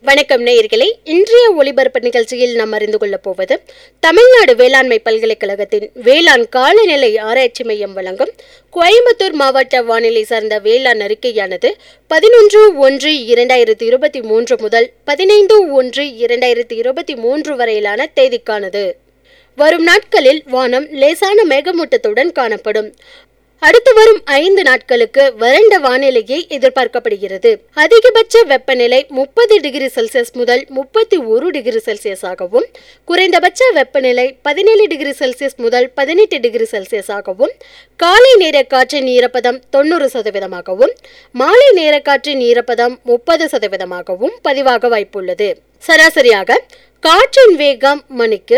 வணக்கம் நேயர்களே இன்றைய ஒளிபரப்பு நிகழ்ச்சியில் நாம் அறிந்து கொள்ளப் போவது தமிழ்நாடு வேளாண்மை பல்கலைக்கழகத்தின் வேளாண் காலநிலை ஆராய்ச்சி மையம் வழங்கும் கோயம்புத்தூர் மாவட்ட வானிலை சார்ந்த வேளாண் அறிக்கையானது பதினொன்று ஒன்று இரண்டாயிரத்தி இருபத்தி மூன்று முதல் பதினைந்து ஒன்று இரண்டாயிரத்தி இருபத்தி மூன்று வரையிலான தேதிக்கானது வரும் நாட்களில் வானம் லேசான மேகமூட்டத்துடன் காணப்படும் அடுத்து வரும் ஐந்து நாட்களுக்கு வறண்ட வானிலையே எதிர்பார்க்கப்படுகிறது அதிகபட்ச வெப்பநிலை முப்பது டிகிரி செல்சியஸ் முதல் முப்பத்தி ஒரு டிகிரி செல்சியஸாகவும் குறைந்தபட்ச வெப்பநிலை பதினேழு டிகிரி செல்சியஸ் முதல் பதினெட்டு டிகிரி செல்சியஸாகவும் காலை நேர காற்றின் ஈரப்பதம் தொண்ணூறு சதவீதமாகவும் மாலை நேர காற்றின் ஈரப்பதம் முப்பது சதவீதமாகவும் பதிவாக வாய்ப்புள்ளது சராசரியாக காற்றின் வேகம் மணிக்கு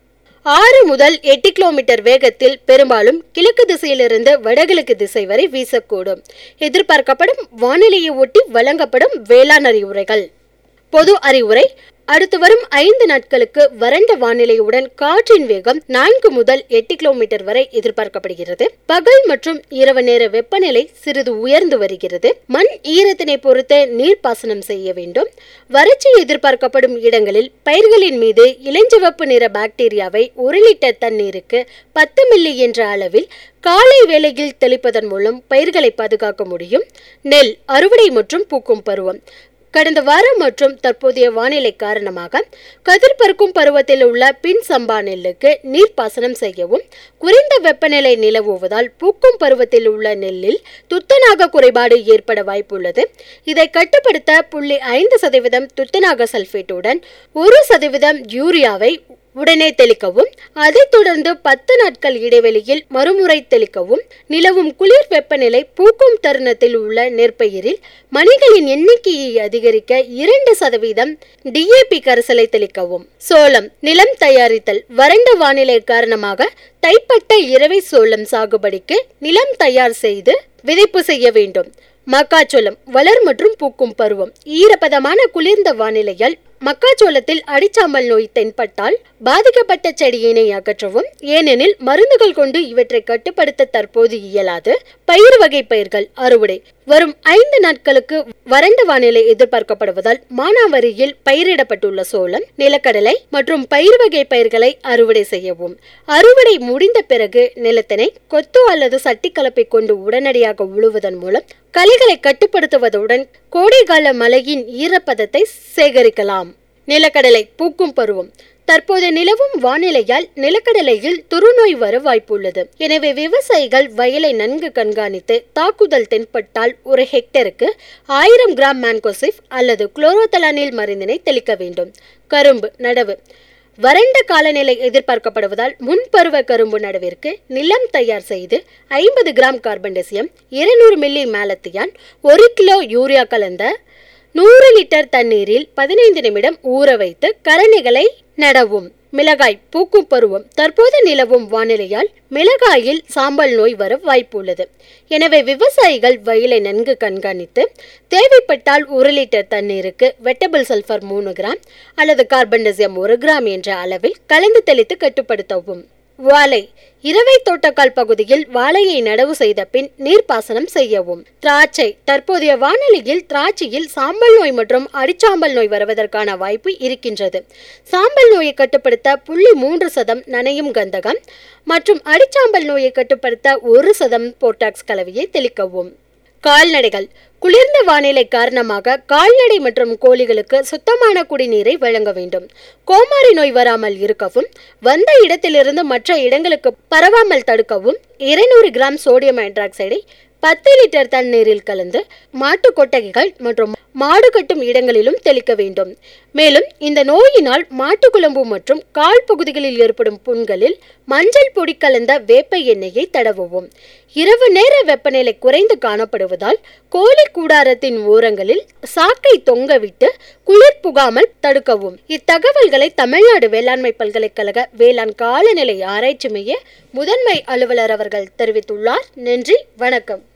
ஆறு முதல் எட்டு கிலோமீட்டர் வேகத்தில் பெரும்பாலும் கிழக்கு திசையிலிருந்து வடகிழக்கு திசை வரை வீசக்கூடும் எதிர்பார்க்கப்படும் வானிலையை ஒட்டி வழங்கப்படும் வேளாண் அறிவுரைகள் பொது அறிவுரை அடுத்து வரும் ஐந்து நாட்களுக்கு வறண்ட வானிலையுடன் காற்றின் வேகம் நான்கு முதல் எட்டு கிலோமீட்டர் வரை எதிர்பார்க்கப்படுகிறது பகல் மற்றும் இரவு நேர வெப்பநிலை சிறிது உயர்ந்து வருகிறது மண் ஈரத்தினை பொறுத்து நீர்ப்பாசனம் செய்ய வேண்டும் வறட்சி எதிர்பார்க்கப்படும் இடங்களில் பயிர்களின் மீது இளஞ்சிவப்பு நிற பாக்டீரியாவை ஒரு லிட்டர் தண்ணீருக்கு பத்து மில்லி என்ற அளவில் காலை வேளையில் தெளிப்பதன் மூலம் பயிர்களை பாதுகாக்க முடியும் நெல் அறுவடை மற்றும் பூக்கும் பருவம் கடந்த வாரம் மற்றும் தற்போதைய வானிலை காரணமாக கதிர் பருக்கும் பருவத்தில் உள்ள பின் சம்பா நெல்லுக்கு நீர்ப்பாசனம் செய்யவும் குறைந்த வெப்பநிலை நிலவுவதால் பூக்கும் பருவத்தில் உள்ள நெல்லில் துத்தநாக குறைபாடு ஏற்பட வாய்ப்புள்ளது இதை கட்டுப்படுத்த புள்ளி ஐந்து சதவீதம் துத்தநாக சல்பேட்டுடன் ஒரு சதவீதம் யூரியாவை உடனே தெளிக்கவும் அதைத் தொடர்ந்து பத்து நாட்கள் இடைவெளியில் மறுமுறை தெளிக்கவும் நிலவும் குளிர் வெப்பநிலை பூக்கும் தருணத்தில் உள்ள நெற்பயிரில் மணிகளின் எண்ணிக்கையை அதிகரிக்க இரண்டு சதவீதம் டிஏபி கரைசலை தெளிக்கவும் சோளம் நிலம் தயாரித்தல் வறண்ட வானிலை காரணமாக தைப்பட்ட இரவை சோளம் சாகுபடிக்கு நிலம் தயார் செய்து விதைப்பு செய்ய வேண்டும் மக்காச்சோளம் வளர் மற்றும் பூக்கும் பருவம் ஈரப்பதமான குளிர்ந்த வானிலையால் மக்காச்சோளத்தில் அடிச்சாம்பல் நோய் தென்பட்டால் பாதிக்கப்பட்ட செடியினை அகற்றவும் ஏனெனில் மருந்துகள் கொண்டு இவற்றை கட்டுப்படுத்த தற்போது இயலாது பயிர் வகை பயிர்கள் அறுவடை வரும் ஐந்து நாட்களுக்கு வறண்ட வானிலை எதிர்பார்க்கப்படுவதால் மானாவரியில் பயிரிடப்பட்டுள்ள சோளம் நிலக்கடலை மற்றும் பயிர் வகை பயிர்களை அறுவடை செய்யவும் அறுவடை முடிந்த பிறகு நிலத்தினை கொத்து அல்லது சட்டி கலப்பை கொண்டு உடனடியாக உழுவதன் மூலம் களைகளை கட்டுப்படுத்துவதுடன் கோடைகால மழையின் ஈரப்பதத்தை சேகரிக்கலாம் நிலக்கடலை பூக்கும் பருவம் தற்போது நிலவும் வானிலையால் நிலக்கடலையில் துருநோய் வர வாய்ப்புள்ளது எனவே விவசாயிகள் வயலை நன்கு கண்காணித்து தாக்குதல் தென்பட்டால் ஒரு ஹெக்டருக்கு ஆயிரம் கிராம் மேன்கோசிப் அல்லது குளோரோதலானில் மருந்தினை தெளிக்க வேண்டும் கரும்பு நடவு வறண்ட காலநிலை எதிர்பார்க்கப்படுவதால் முன்பருவ கரும்பு நடவிற்கு நிலம் தயார் செய்து ஐம்பது கிராம் கார்பன் டெசியம் இருநூறு மில்லி மேலத்தியான் ஒரு கிலோ யூரியா கலந்த நூறு லிட்டர் தண்ணீரில் பதினைந்து நிமிடம் ஊற வைத்து கரணிகளை நடவும் மிளகாய் பூக்கும் பருவம் தற்போது நிலவும் வானிலையால் மிளகாயில் சாம்பல் நோய் வர வாய்ப்புள்ளது எனவே விவசாயிகள் வயலை நன்கு கண்காணித்து தேவைப்பட்டால் ஒரு லிட்டர் தண்ணீருக்கு வெட்டபிள் சல்ஃபர் மூணு கிராம் அல்லது கார்பன் டெசியம் ஒரு கிராம் என்ற அளவில் கலந்து தெளித்து கட்டுப்படுத்தவும் வாழை இரவை தோட்டக்கால் பகுதியில் வாழையை நடவு செய்த பின் நீர்ப்பாசனம் செய்யவும் திராட்சை தற்போதைய வானிலையில் திராட்சையில் சாம்பல் நோய் மற்றும் அடிச்சாம்பல் நோய் வருவதற்கான வாய்ப்பு இருக்கின்றது சாம்பல் நோயை கட்டுப்படுத்த புள்ளி மூன்று சதம் நனையும் கந்தகம் மற்றும் அடிச்சாம்பல் நோயை கட்டுப்படுத்த ஒரு சதம் போட்டாக்ஸ் கலவையை தெளிக்கவும் கால்நடைகள் குளிர்ந்த வானிலை காரணமாக கால்நடை மற்றும் கோழிகளுக்கு சுத்தமான குடிநீரை வழங்க வேண்டும் கோமாரி நோய் வராமல் இருக்கவும் வந்த இடத்திலிருந்து மற்ற இடங்களுக்கு பரவாமல் தடுக்கவும் இருநூறு கிராம் சோடியம் ஹைட்ராக்சைடை பத்து லிட்டர் தண்ணீரில் கலந்து மாட்டு கொட்டகைகள் மற்றும் மாடு கட்டும் இடங்களிலும் தெளிக்க வேண்டும் மேலும் இந்த நோயினால் மாட்டுக்குழம்பு மற்றும் கால் பகுதிகளில் ஏற்படும் புண்களில் மஞ்சள் பொடி கலந்த வேப்ப எண்ணெயை தடவவும் இரவு நேர வெப்பநிலை குறைந்து காணப்படுவதால் கோழி கூடாரத்தின் ஓரங்களில் சாக்கை தொங்கவிட்டு குளிர் புகாமல் தடுக்கவும் இத்தகவல்களை தமிழ்நாடு வேளாண்மை பல்கலைக்கழக வேளாண் காலநிலை ஆராய்ச்சி மைய முதன்மை அலுவலர் அவர்கள் தெரிவித்துள்ளார் நன்றி வணக்கம்